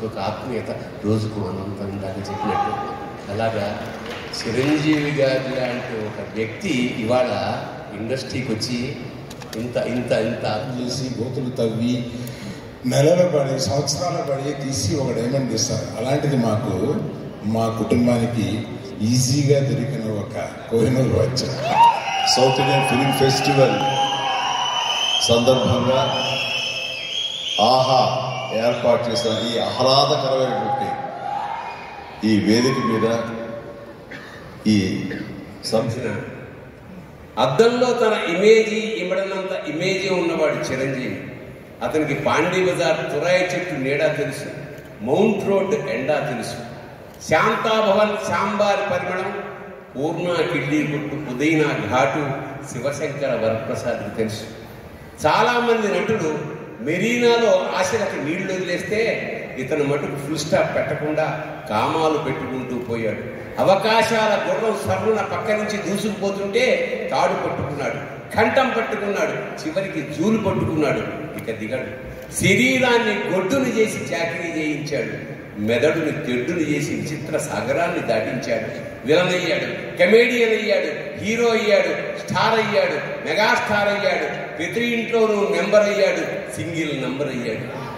ఒక ఆత్మీయత రోజుకు అనంతం ఇందాక చెప్పినట్టు అలాగా చిరంజీవి గారి లాంటి ఒక వ్యక్తి ఇవాళ ఇండస్ట్రీకి వచ్చి ఇంత ఇంత ఇంత చేసి గోతులు తవ్వి నెలల పడి సంవత్సరాల పడి తీసి ఒక డైమండ్ ఇస్తారు అలాంటిది మాకు మా కుటుంబానికి ఈజీగా దొరికిన ఒక కోహినూరు వచ్చా సౌత్ ఇండియన్ ఫిలిం ఫెస్టివల్ సందర్భంగా ఆహా ఏర్పాటు చేసిన ఈ ఆహ్లాదకరమైనటువంటి ఈ వేదిక మీద ఈ సంస్థ అద్దంలో తన ఇమేజీ ఇమ్మడనంత ఇమేజీ ఉన్నవాడు చిరంజీవి అతనికి పాండీ బజార్ తురాయి చెట్టు నీడా తెలుసు మౌంట్ రోడ్ ఎండా తెలుసు శాంతాభవన్ శాంబారి పరిమళం పూర్ణ కిడ్లీ కొట్టు పుదీనా ఘాటు శివశంకర వరప్రసాద్కి తెలుసు చాలామంది నటులు మెరీనాలో ఆశలకు నీళ్లు వదిలేస్తే ఇతను మటుకు ఫుల్ స్టాప్ పెట్టకుండా కామాలు పెట్టుకుంటూ పోయాడు అవకాశాల గుర్రం సర్రున పక్క నుంచి దూసుకుపోతుంటే తాడు పట్టుకున్నాడు కంఠం పట్టుకున్నాడు చివరికి జూలు పట్టుకున్నాడు ఇక దిగడు శరీరాన్ని గొడ్డును చేసి చాకరీ చేయించాడు మెదడుని తెడ్డుని చేసి విచిత్ర సాగరాన్ని దాటించాడు విలన్ అయ్యాడు కమేడియన్ అయ్యాడు హీరో అయ్యాడు స్టార్ అయ్యాడు మెగాస్టార్ అయ్యాడు ప్రతి ఇంట్లోనూ మెంబర్ అయ్యాడు సింగిల్ నంబర్ అయ్యాడు